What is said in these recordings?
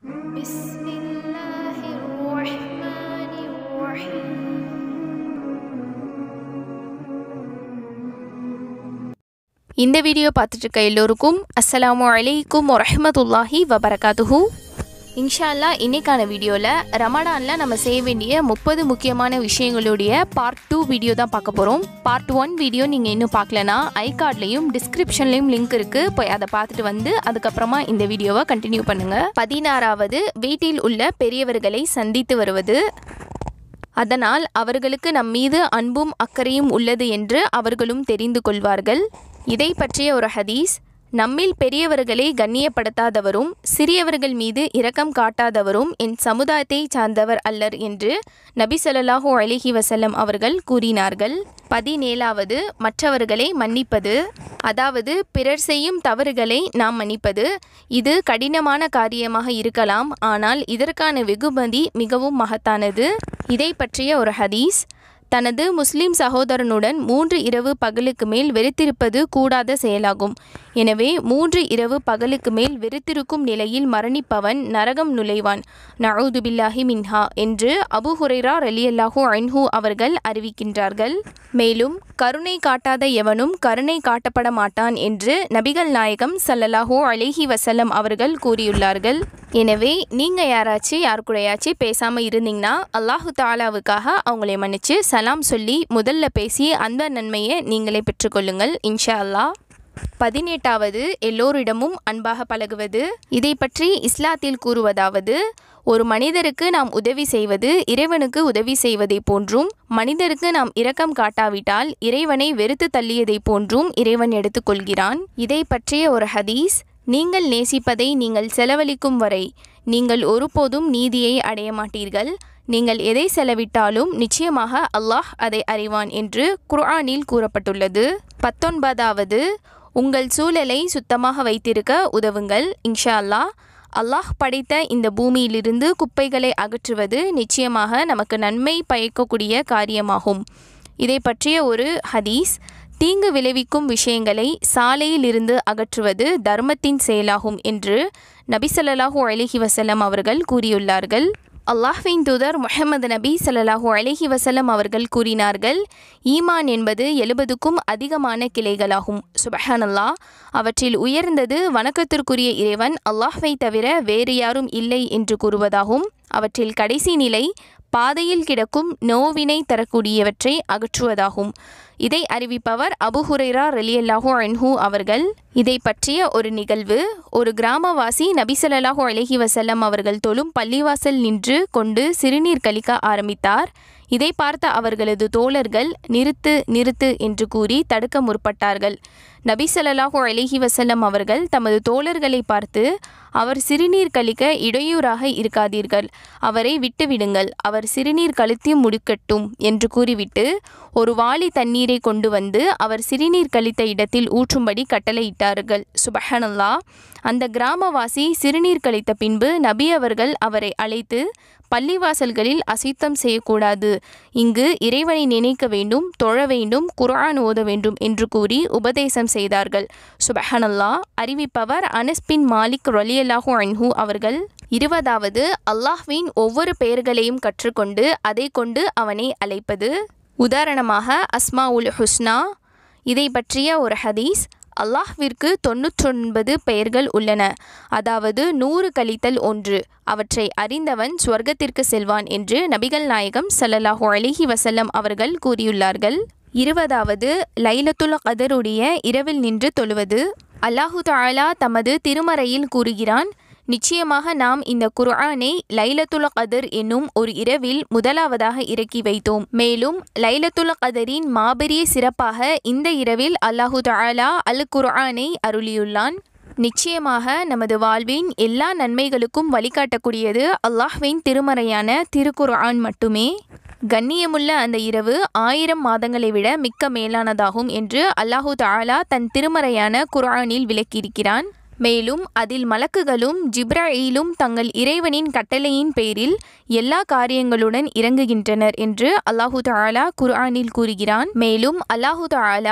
بسم الله الرحمن الرحيم இந்த வீடியோ பார்த்துட்டு இருக்க எல்லோருக்கும் அஸ்ஸலாமு அலைக்கும் வரஹ்மத்துல்லாஹி வபரகாத்துஹு இன்ஷா அல்லாஹ் இன்னைக்கான வீடியோவில் ரமடானில் நம்ம செய்ய வேண்டிய முப்பது முக்கியமான விஷயங்களுடைய பார்ட் டூ வீடியோ தான் பார்க்க போகிறோம் பார்ட் ஒன் வீடியோ நீங்கள் இன்னும் பார்க்கலனா ஐ கார்ட்லேயும் டிஸ்கிரிப்ஷன்லேயும் லிங்க் இருக்குது போய் அதை பார்த்துட்டு வந்து அதுக்கப்புறமா இந்த வீடியோவை கண்டினியூ பண்ணுங்கள் பதினாறாவது வீட்டில் உள்ள பெரியவர்களை சந்தித்து வருவது அதனால் அவர்களுக்கு நம் மீது அன்பும் அக்கறையும் உள்ளது என்று அவர்களும் தெரிந்து கொள்வார்கள் இதை பற்றிய ஒரு ஹதீஸ் நம்மில் பெரியவர்களை கண்ணியப்படுத்தாதவரும் சிறியவர்கள் மீது இரக்கம் காட்டாதவரும் என் சமுதாயத்தை சார்ந்தவர் அல்லர் என்று நபி ஸல்லல்லாஹு அலைஹி வஸல்லம் அவர்கள் கூறினார்கள் பதினேழாவது மற்றவர்களை மன்னிப்பது அதாவது பிறர் செய்யும் தவறுகளை நாம் மன்னிப்பது இது கடினமான காரியமாக இருக்கலாம் ஆனால் இதற்கான வெகுமதி மிகவும் மகத்தானது இதை பற்றிய ஒரு ஹதீஸ் தனது முஸ்லிம் சகோதரனுடன் மூன்று இரவு பகலுக்கு மேல் வெறுத்திருப்பது கூடாத செயலாகும் எனவே மூன்று இரவு பகலுக்கு மேல் வெறுத்திருக்கும் நிலையில் மரணிப்பவன் நரகம் நுழைவான் நவுது பில்லாஹி மின்ஹா என்று அபு ஹுரைரா ரலியல்லாஹு அன்ஹு அவர்கள் அறிவிக்கின்றார்கள் மேலும் கருணை காட்டாத எவனும் கருணை காட்டப்பட மாட்டான் என்று நபிகள் நாயகம் ஸல்லல்லாஹு அலைஹி வஸல்லம் அவர்கள் கூறியுள்ளார்கள் எனவே நீங்கள் யாராச்சும் யார் கூடயாச்சும் பேசாமல் இருந்தீங்கன்னா அல்லாஹு தாலாவுக்காக அவங்களை மன்னிச்சு சலாம் சொல்லி முதல்ல பேசி அந்த நன்மையை நீங்களே பெற்றுக்கொள்ளுங்கள் இன்ஷா அல்லாஹ் பதினெட்டாவது எல்லோரிடமும் அன்பாக பழகுவது இதை பற்றி இஸ்லாத்தில் கூறுவதாவது ஒரு மனிதருக்கு நாம் உதவி செய்வது இறைவனுக்கு உதவி செய்வதை போன்றும் மனிதருக்கு நாம் இரக்கம் காட்டாவிட்டால் இறைவனை வெறுத்து தள்ளியதை போன்றும் இறைவன் எடுத்துக்கொள்கிறான் இதை பற்றிய ஒரு ஹதீஸ் நீங்கள் நேசிப்பதை நீங்கள் செலவழிக்கும் வரை நீங்கள் ஒருபோதும் நீதியை அடைய மாட்டீர்கள் நீங்கள் எதை செலவிட்டாலும் நிச்சயமாக அல்லாஹ் அதை அறிவான் என்று குர்ஆனில் கூறப்பட்டுள்ளது பத்தொன்பதாவது உங்கள் சூழலை சுத்தமாக வைத்திருக்க உதவுங்கள் இன்ஷா அல்லாஹ் அல்லாஹ் படைத்த இந்த பூமியிலிருந்து குப்பைகளை அகற்றுவது நிச்சயமாக நமக்கு நன்மை பயக்கக்கூடிய காரியமாகும் இதை பற்றிய ஒரு ஹதீஸ் தீங்கு விளைவிக்கும் விஷயங்களை சாலையில் இருந்து அகற்றுவது தர்மத்தின் செயலாகும் என்று நபி ஸல்லல்லாஹு அலைஹி வஸல்லம் அவர்கள் கூறியுள்ளார்கள் அல்லாஹ்வின் தூதர் முஹம்மது நபி ஸல்லல்லாஹு அலைஹி வஸல்லம் அவர்கள் கூறினார்கள் ஈமான் என்பது எழுபதுக்கும் அதிகமான கிளைகளாகும் சுபஹானல்லாஹ் அவற்றில் உயர்ந்தது வணக்கத்திற்குரிய இறைவன் அல்லாஹ்வை தவிர வேறு யாரும் இல்லை என்று கூறுவதாகும் அவற்றில் கடைசி நிலை பாதையில் கிடக்கும் நோவினை தரக்கூடியவற்றை அகற்றுவதாகும் இதை அறிவிப்பவர் அபு ஹுரைரா ரலியல்லாஹு அன்ஹு அவர்கள் இதை பற்றிய ஒரு நிகழ்வு ஒரு கிராமவாசி நபிசல்லாஹு அலஹி வசல்லம் அவர்கள் தொழும் பள்ளிவாசல் நின்று கொண்டு சிறுநீர் கழிக்க ஆரம்பித்தார் இதை பார்த்த அவர்களது தோழர்கள் நிறுத்து நிறுத்து என்று கூறி தடுக்க முற்பட்டார்கள் நபி ஸல்லல்லாஹு அலைஹி வஸல்லம் அவர்கள் தமது தோழர்களை பார்த்து அவர் சிறுநீர் கழிக்க இடையூறாக இருக்காதீர்கள் அவரை விட்டுவிடுங்கள் அவர் சிறுநீர் கழித்து முடிக்கட்டும் என்று கூறிவிட்டு ஒரு வாளி தண்ணீரை கொண்டு வந்து அவர் சிறுநீர் கழித்த இடத்தில் ஊற்றும்படி கட்டளையிட்டார்கள் சுபஹனல்லா அந்த கிராமவாசி சிறுநீர் கழித்த பின்பு நபி அவர்கள் அவரை அழைத்து பள்ளிவாசல்களில் அசித்தம் செய்யக்கூடாது இங்கு இறைவனை நினைக்க வேண்டும் தொழ வேண்டும் குர்ஆன் ஓத வேண்டும் என்று கூறி உபதேசம் செய்தார்கள் சுபஹனல்லா அறிவிப்பவர் அனஸ் பின் மாலிக் ரலியல்லாஹு அன்ஹு அவர்கள் இருபதாவது அல்லாஹ்வின் ஒவ்வொரு பெயர்களையும் கற்றுக்கொண்டு அதை கொண்டு அவனை அழைப்பது உதாரணமாக அஸ்மா உல் ஹுஸ்னா இதை பற்றிய ஒரு ஹதீஸ் அல்லாஹ்விற்கு தொன்னூற்றொன்பது பெயர்கள் உள்ளன அதாவது நூறு கழித்தல் ஒன்று அவற்றை அறிந்தவன் சொர்க்கத்திற்கு செல்வான் என்று நபிகள் நாயகம் ஸல்லல்லாஹு அலைஹி வஸல்லம் அவர்கள் கூறியுள்ளார்கள் இருபதாவது லைலத்துல் கதருடைய இரவில் நின்று தொழுவது அல்லாஹு தஆலா தமது திருமறையில் கூறுகிறான் நிச்சயமாக நாம் இந்த குர்ஆனை லைலத்துல் கதர் என்னும் ஒரு இரவில் முதலாவதாக இறக்கி வைத்தோம் மேலும் லைலத்துல் கதரின் மாபெரிய சிறப்பாக இந்த இரவில் அல்லாஹு தஆலா அல் குர்ஆனை அருளியுள்ளான் நிச்சயமாக நமது வாழ்வின் எல்லா நன்மைகளுக்கும் வழிகாட்டக்கூடியது அல்லாஹ்வின் திருமறையான திருக்குர்ஆன் மட்டுமே கண்ணியமுள்ள அந்த இரவு ஆயிரம் மாதங்களை விட மிக்க மேலானதாகும் என்று அல்லாஹு தஆலா தன் திருமறையான குர்ஆனில் விளக்கியிருக்கிறான் மேலும் அதில் மலக்குகளும் ஜிப்ராயிலும் தங்கள் இறைவனின் கட்டளையின் பேரில் எல்லா காரியங்களுடன் இறங்குகின்றனர் என்று அல்லாஹு தஆலா குர்ஆனில் கூறுகிறான் மேலும் அல்லாஹு தஆலா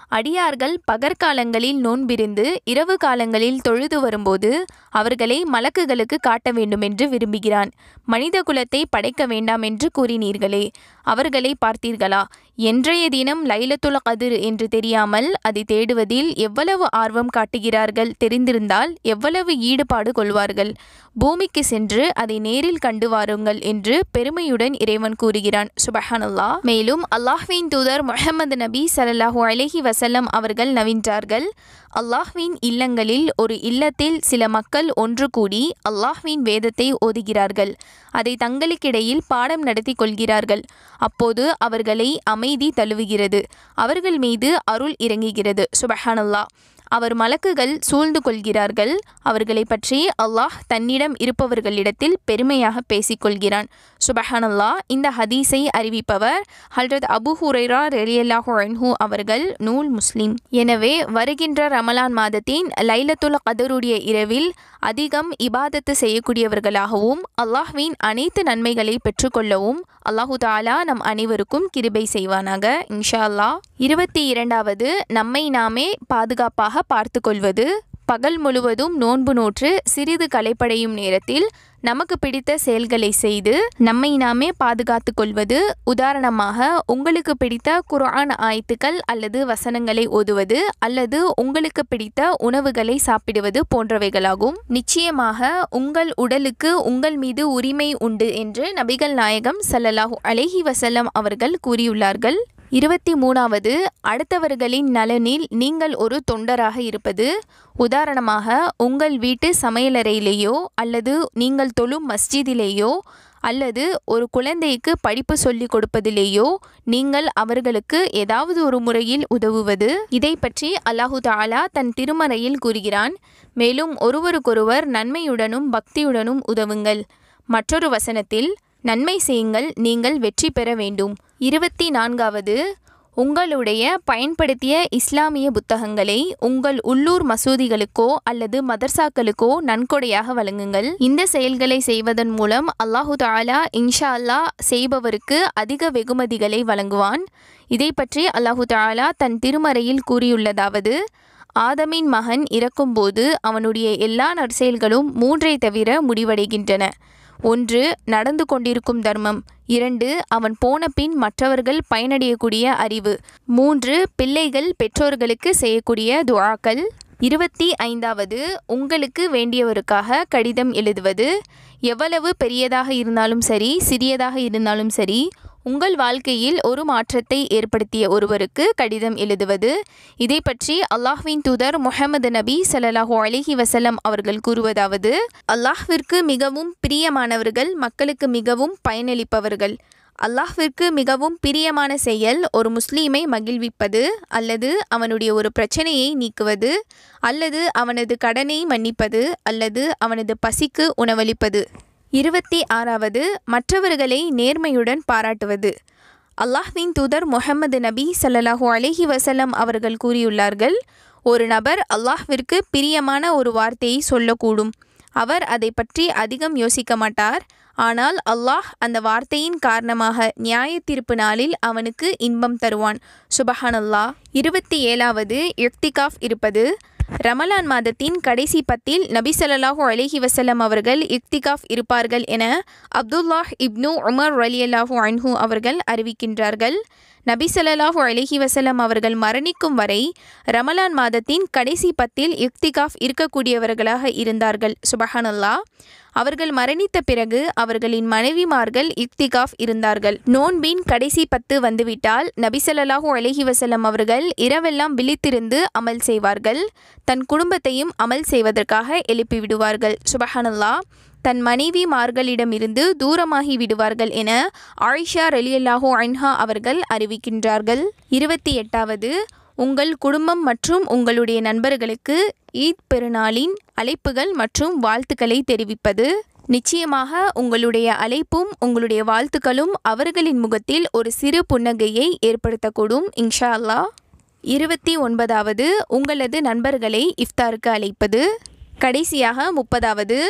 அடியார்கள் பகற்காலங்களில் நோன்பிருந்து இரவு காலங்களில் தொழுது வரும்போது அவர்களை மலக்குகளுக்கு காட்ட வேண்டும் என்று விரும்புகிறான் மனித குலத்தை படைக்க வேண்டாம் என்று கூறினீர்களே அவர்களை பார்த்தீர்களா என்றைய தினம் லைலத்துல் கதிர் என்று தெரியாமல் அதை தேடுவதில் எவ்வளவு ஆர்வம் காட்டுகிறார்கள் தெரிந்திருந்தால் எவ்வளவு ஈடுபாடு கொள்வார்கள் பூமிக்கு சென்று அதை நேரில் கண்டு வாருங்கள் என்று பெருமையுடன் இறைவன் கூறுகிறான் சுபஹானல்லா மேலும் அல்லாஹ்வின் தூதர் முஹம்மது நபி ஸல்லல்லாஹு அலைஹி வஸல்லம் அவர்கள் நவின்றார்கள் அல்லாஹ்வின் இல்லங்களில் ஒரு இல்லத்தில் சில மக்கள் ஒன்று கூடி அல்லாஹ்வின் வேதத்தை ஓதுகிறார்கள் அதை தங்களுக்கிடையில் பாடம் நடத்தி கொள்கிறார்கள் அப்போது அவர்களை அமைதி தழுவுகிறது அவர்கள் மீது அருள் இறங்குகிறது சுபஹானல்லா அவர் மலக்குகள் சூழ்ந்து கொள்கிறார்கள் அவர்களை பற்றி அல்லாஹ் தன்னிடம் இருப்பவர்களிடத்தில் பெருமையாக பேசிக்கொள்கிறான் சுபஹானல்லா இந்த ஹதீஸை அறிவிப்பவர் ஹல்ரத் அபு ஹுரைரா ரெலியல்லாஹு அன்ஹு அவர்கள் நூல் முஸ்லிம் எனவே வருகின்ற ரமலான் மாதத்தின் லைலத்துல் கதருடைய இரவில் அதிகம் இபாதத்து செய்யக்கூடியவர்களாகவும் அல்லாஹ்வின் அனைத்து நன்மைகளை பெற்றுக்கொள்ளவும் அல்லாஹு தாலா நம் அனைவருக்கும் கிருபை செய்வானாக இன்ஷா அல்லாஹ் இருபத்தி இரண்டாவது நம்மை நாமே பாதுகாப்பாக பார்த்து கொள்வது பகல் முழுவதும் நோன்பு நோற்று சிறிது களைப்படையும் நேரத்தில் நமக்கு பிடித்த செயல்களை செய்து நம்மை நாமே பாதுகாத்து கொள்வது உதாரணமாக உங்களுக்கு பிடித்த குர்ஆன் ஆயத்துக்கள் அல்லது வசனங்களை ஓதுவது அல்லது உங்களுக்கு பிடித்த உணவுகளை சாப்பிடுவது போன்றவைகளாகும் நிச்சயமாக உங்கள் உடலுக்கு உங்கள் மீது உரிமை உண்டு என்று நபிகள் நாயகம் ஸல்லல்லாஹு அலைஹி வஸல்லம் அவர்கள் கூறியுள்ளார்கள் இருபத்தி மூணாவது அடுத்தவர்களின் நலனில் நீங்கள் ஒரு தொண்டராக இருப்பது உதாரணமாக உங்கள் வீட்டு சமையலறையிலேயோ அல்லது நீங்கள் தொழும் மஸ்ஜிதிலேயோ அல்லது ஒரு குழந்தைக்கு படிப்பு சொல்லிக் கொடுப்பதிலேயோ நீங்கள் அவர்களுக்கு ஏதாவது ஒரு முறையில் உதவுவது இதை பற்றி அல்லாஹு தாலா தன் திருமறையில் கூறுகிறான் மேலும் ஒருவருக்கொருவர் நன்மையுடனும் பக்தியுடனும் உதவுங்கள் மற்றொரு வசனத்தில் நன்மை செய்யுங்கள் நீங்கள் வெற்றி பெற வேண்டும் இருபத்தி நான்காவது உங்களுடைய பயன்படுத்திய இஸ்லாமிய புத்தகங்களை உங்கள் உள்ளூர் மசூதிகளுக்கோ அல்லது மதர்சாக்களுக்கோ நன்கொடையாக வழங்குங்கள் இந்த செயல்களை செய்வதன் மூலம் அல்லாஹு தாலா இன்ஷா அல்லாஹ் செய்பவருக்கு அதிக வெகுமதிகளை வழங்குவான் இதை பற்றி அல்லாஹு தாலா தன் திருமறையில் கூறியுள்ளதாவது ஆதமின் மகன் இறக்கும்போது அவனுடைய எல்லா நற்செயல்களும் மூன்றை தவிர முடிவடைகின்றன ஒன்று நடந்து கொண்டிருக்கும் தர்மம் இரண்டு அவன் போன பின் மற்றவர்கள் பயனடையக்கூடிய அறிவு மூன்று பிள்ளைகள் பெற்றோர்களுக்கு செய்யக்கூடிய துஆக்கள் இருபத்தி ஐந்தாவது உங்களுக்கு வேண்டியவருக்காக கடிதம் எழுதுவது எவ்வளவு பெரியதாக இருந்தாலும் சரி சிறியதாக இருந்தாலும் சரி உங்கள் வாழ்க்கையில் ஒரு மாற்றத்தை ஏற்படுத்திய ஒருவருக்கு கடிதம் எழுதுவது இதை பற்றி அல்லாஹ்வின் தூதர் முஹம்மது நபி ஸல்லல்லாஹு அலைஹி வஸல்லம் அவர்கள் கூறுவதாவது அல்லாஹ்விற்கு மிகவும் பிரியமானவர்கள் மக்களுக்கு மிகவும் பயனளிப்பவர்கள் அல்லாஹ்விற்கு மிகவும் பிரியமான செயல் ஒரு முஸ்லீமை மகிழ்விப்பது அல்லது அவனுடைய ஒரு பிரச்சனையை நீக்குவது அல்லது அவனது கடனை மன்னிப்பது அல்லது அவனது பசிக்கு உணவளிப்பது இருபத்தி ஆறாவது மற்றவர்களை நேர்மையுடன் பாராட்டுவது அல்லாஹ்வின் தூதர் முஹம்மது நபி ஸல்லல்லாஹு அலைஹி வஸல்லம் அவர்கள் கூறியுள்ளார்கள் ஒரு நபர் அல்லாஹ்விற்கு பிரியமான ஒரு வார்த்தையை சொல்லக்கூடும் அவர் அதை பற்றி அதிகம் யோசிக்க மாட்டார் ஆனால் அல்லாஹ் அந்த வார்த்தையின் காரணமாக நியாய தீர்ப்பு நாளில் அவனுக்கு இன்பம் தருவான் சுபஹானல்லாஹ் இருபத்தி ஏழாவது இக்திகாஃப் இருப்பது ரமலான் மாதத்தின் கடைசி பத்தில் நபி ஸல்லல்லாஹு அலைஹி வஸல்லம் அவர்கள் இக்திகாஃப் இருப்பார்கள் என அப்துல்லாஹ் இப்னு உமர் ரலியல்லாஹு அன்ஹு அவர்கள் அறிவிக்கின்றார்கள் நபி ஸல்லல்லாஹு அலைஹி வஸல்லம் அவர்கள் மரணிக்கும் வரை ரமலான் மாதத்தின் கடைசி பத்தில் இக்திகாஃப் இருக்கக்கூடியவர்களாக இருந்தார்கள் சுபஹானல்லாஹ் அவர்கள் மரணித்த பிறகு அவர்களின் மனைவிமார்கள் இக்திகாஃப் இருந்தார்கள் நோன்பின் கடைசி பத்து வந்துவிட்டால் நபி ஸல்லல்லாஹு அலைஹி வஸல்லம் அவர்கள் இரவெல்லாம் விழித்திருந்து அமல் செய்வார்கள் தன் குடும்பத்தையும் அமல் செய்வதற்காக எழுப்பி விடுவார்கள் சுபஹானல்லாஹ் தன் மனைவிமார்களிடமிருந்து தூரமாகி விடுவார்கள் என ஆயிஷா ரலியல்லாஹு அன்ஹா அவர்கள் அறிவிக்கின்றார்கள் இருபத்தி எட்டாவது உங்கள் குடும்பம் மற்றும் உங்களுடைய நண்பர்களுக்கு ஈத் பெருநாளின் அழைப்புகள் மற்றும் வாழ்த்துக்களை தெரிவிப்பது நிச்சயமாக உங்களுடைய அழைப்பும் உங்களுடைய வாழ்த்துக்களும் அவர்களின் முகத்தில் ஒரு சிறு புன்னகையை ஏற்படுத்தக்கூடும் இன்ஷா அல்லாஹ் இருபத்தி ஒன்பதாவது உங்களது நண்பர்களை இஃப்தாருக்கு அழைப்பது கடைசியாக முப்பதாவது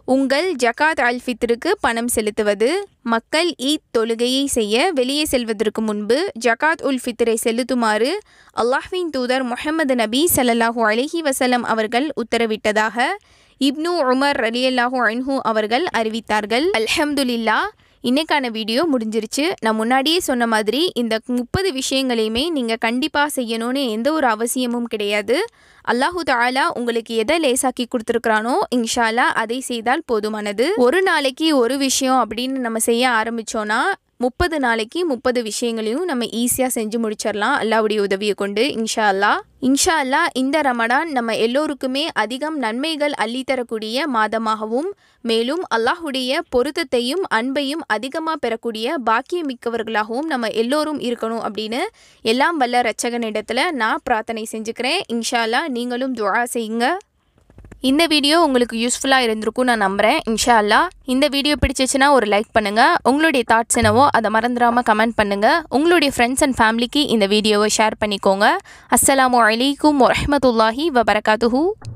உங்கள் ஜகாத் அல் ஃபித்ருக்கு பணம் செலுத்துவது மக்கள் ஈத் தொழுகையை செய்ய வெளியே செல்வதற்கு முன்பு ஜகாத் உல் ஃபித்ரை செலுத்துமாறு அல்லாஹ்வின் தூதர் முஹம்மது நபி ஸல்லல்லாஹு அலைஹி வஸல்லம் அவர்கள் உத்தரவிட்டதாக இப்னு உமர் ரலியல்லாஹு அன்ஹு அவர்கள் அறிவித்தார்கள் அல்ஹம்துலில்லா இன்னைக்கான வீடியோ முடிஞ்சிருச்சு நான் முன்னாடியே சொன்ன மாதிரி இந்த முப்பது விஷயங்களையுமே நீங்கள் கண்டிப்பாக செய்யணும்னு எந்த ஒரு அவசியமும் கிடையாது அல்லாஹு தாலா உங்களுக்கு எதை லேசாக்கி கொடுத்துருக்குறானோ இன்ஷால்லா அதை செய்தால் போதுமானது ஒரு நாளைக்கு ஒரு விஷயம் அப்படின்னு நம்ம செய்ய ஆரம்பித்தோன்னா முப்பது நாளைக்கு முப்பது விஷயங்களையும் நம்ம ஈஸியாக செஞ்சு முடிச்சிடலாம் அல்லாவுடைய உதவியை கொண்டு இன்ஷா அல்லா இன்ஷா அல்லா இந்த ரமடான் நம்ம எல்லோருக்குமே அதிகம் நன்மைகள் அள்ளித்தரக்கூடிய மாதமாகவும் மேலும் அல்லாஹுடைய பொருத்தத்தையும் அன்பையும் அதிகமாக பெறக்கூடிய பாக்கியமிக்கவர்களாகவும் நம்ம எல்லோரும் இருக்கணும் அப்படின்னு எல்லாம் வல்ல ரச்சகனிடத்தில் நான் பிரார்த்தனை செஞ்சுக்கிறேன் இன்ஷா அல்லா நீங்களும் துவா செய்யுங்க இந்த வீடியோ உங்களுக்கு யூஸ்ஃபுல்லாக இருந்திருக்கும் நான் நம்புகிறேன் இன்ஷா அல்லா இந்த வீடியோ பிடிச்சிச்சுன்னா ஒரு லைக் பண்ணுங்கள் உங்களுடைய தாட்ஸ் என்னவோ அதை மறந்துடாமல் கமெண்ட் பண்ணுங்கள் உங்களுடைய ஃப்ரெண்ட்ஸ் அண்ட் ஃபேமிலிக்கு இந்த வீடியோவை ஷேர் பண்ணிக்கோங்க அஸ்ஸலாமு அலைக்கும் வரஹ்மத்துல்லாஹி வபரகாத்துஹூ